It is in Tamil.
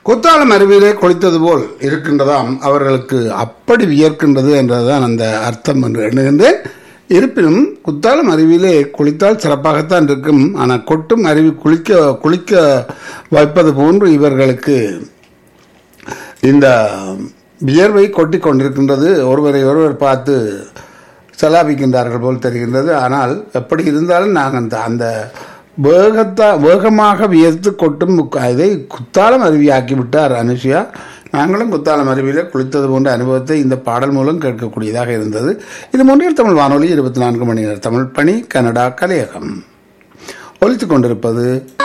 குத்தாலம் அருவியிலே குளித்தது போல் இருக்கின்றதாம் அவர்களுக்கு அப்படி வியர்க்கின்றது என்றதுதான் அந்த அர்த்தம் என்று எண்ணுகின்றேன் இருப்பினும் குத்தாலம் அருவியிலே குளித்தால் சிறப்பாகத்தான் இருக்கும் ஆனால் கொட்டும் அருவி குளிக்க குளிக்க வைப்பது போன்று இவர்களுக்கு இந்த வியர்வை கொட்டி கொண்டிருக்கின்றது ஒருவரை ஒருவர் பார்த்து செலாபிக்கின்றார்கள் போல் தெரிகின்றது ஆனால் எப்படி இருந்தாலும் நாங்கள் அந்த அந்த வேகத்தா வேகமாக வியர்த்து கொட்டும் முக்க- இதை குத்தாலம் அருவியாக்கி விட்டார் அனுஷியா நாங்களும் குத்தாலம் அருவியில் குளித்தது போன்ற அனுபவத்தை இந்த பாடல் மூலம் கேட்கக்கூடியதாக இருந்தது இது முன்னில் தமிழ் வானொலி இருபத்தி நான்கு மணி நேர தமிழ் பணி கனடா கலையகம் ஒலித்துக் கொண்டிருப்பது